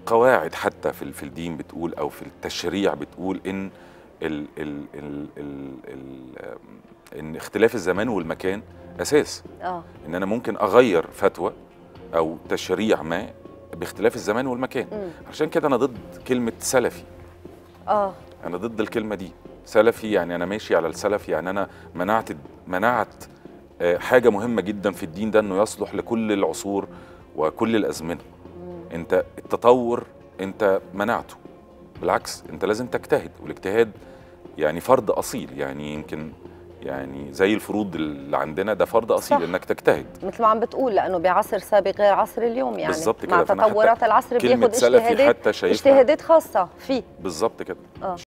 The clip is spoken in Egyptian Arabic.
قواعد حتى في في الدين بتقول او في التشريع بتقول ان ال ال ال ال ال ان اختلاف الزمان والمكان اساس اه ان انا ممكن اغير فتوى او تشريع ما باختلاف الزمان والمكان مم. عشان كده انا ضد كلمه سلفي اه انا ضد الكلمه دي سلفي يعني انا ماشي على السلف يعني انا منعت منعت آه، حاجه مهمه جدا في الدين ده انه يصلح لكل العصور وكل الازمنه انت التطور انت منعته بالعكس انت لازم تجتهد والاجتهاد يعني فرض اصيل يعني يمكن يعني زي الفروض اللي عندنا ده فرض اصيل صح. انك تجتهد مثل ما عم بتقول لانه بعصر سابق غير عصر اليوم يعني بالظبط مع كده، فأنا حتى تطورات العصر كلمه بياخد سلفي اجتهادات حتى شايفها اجتهادات خاصه فيه بالظبط كده اه